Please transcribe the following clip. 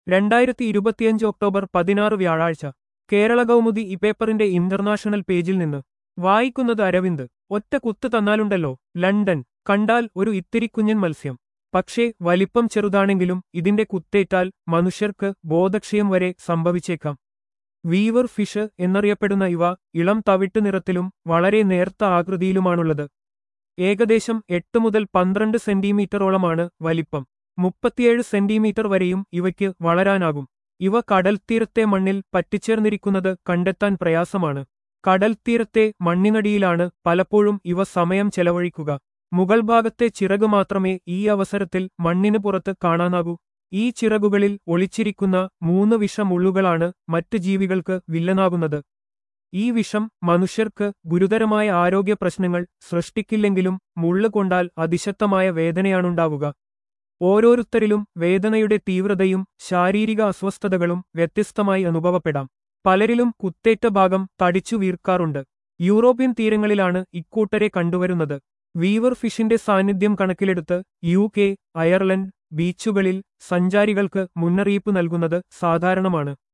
രണ്ടായിരത്തി ഇരുപത്തിയഞ്ച് ഒക്ടോബർ പതിനാറ് വ്യാഴാഴ്ച കേരള കൗമുദി ഈ പേപ്പറിന്റെ ഇന്റർനാഷണൽ പേജിൽ നിന്ന് വായിക്കുന്നത് അരവിന്ദ് ഒറ്റ കുത്ത് തന്നാലുണ്ടല്ലോ ലണ്ടൻ കണ്ടാൽ ഒരു ഇത്തിരിക്കുഞ്ഞൻ മത്സ്യം പക്ഷേ വലിപ്പം ചെറുതാണെങ്കിലും ഇതിന്റെ കുത്തേറ്റാൽ മനുഷ്യർക്ക് ബോധക്ഷയം വരെ സംഭവിച്ചേക്കാം വീവർ ഫിഷ് എന്നറിയപ്പെടുന്ന ഇവ ഇളം തവിട്ട് നിറത്തിലും വളരെ നേർത്ത ആകൃതിയിലുമാണുള്ളത് ഏകദേശം എട്ട് മുതൽ പന്ത്രണ്ട് സെന്റിമീറ്ററോളമാണ് വലിപ്പം മുപ്പത്തിയേഴ് സെന്റിമീറ്റർ വരെയും ഇവയ്ക്ക് വളരാനാകും ഇവ കടൽത്തീരത്തെ മണ്ണിൽ പറ്റിച്ചേർന്നിരിക്കുന്നത് കണ്ടെത്താൻ പ്രയാസമാണ് കടൽത്തീരത്തെ മണ്ണിനടിയിലാണ് പലപ്പോഴും ഇവ സമയം ചെലവഴിക്കുക മുകൾ ഭാഗത്തെ ചിറക് മാത്രമേ ഈ അവസരത്തിൽ മണ്ണിന് പുറത്ത് കാണാനാകൂ ഈ ചിറകുകളിൽ ഒളിച്ചിരിക്കുന്ന മൂന്ന് വിഷമുള്ളുകളാണ് മറ്റ് ജീവികൾക്ക് വില്ലനാകുന്നത് ഈ വിഷം മനുഷ്യർക്ക് ഗുരുതരമായ ആരോഗ്യ പ്രശ്നങ്ങൾ സൃഷ്ടിക്കില്ലെങ്കിലും മുള്ളു കൊണ്ടാൽ അതിശക്തമായ വേദനയാണുണ്ടാവുക ഓരോരുത്തരിലും വേദനയുടെ തീവ്രതയും ശാരീരിക അസ്വസ്ഥതകളും വ്യത്യസ്തമായി അനുഭവപ്പെടാം പലരിലും കുത്തേറ്റ ഭാഗം തടിച്ചു വീർക്കാറുണ്ട് യൂറോപ്യൻ തീരങ്ങളിലാണ് ഇക്കൂട്ടരെ കണ്ടുവരുന്നത് വീവർ ഫിഷിന്റെ സാന്നിധ്യം കണക്കിലെടുത്ത് യു കെ അയർലൻഡ് ബീച്ചുകളിൽ സഞ്ചാരികൾക്ക് മുന്നറിയിപ്പ് നൽകുന്നത് സാധാരണമാണ്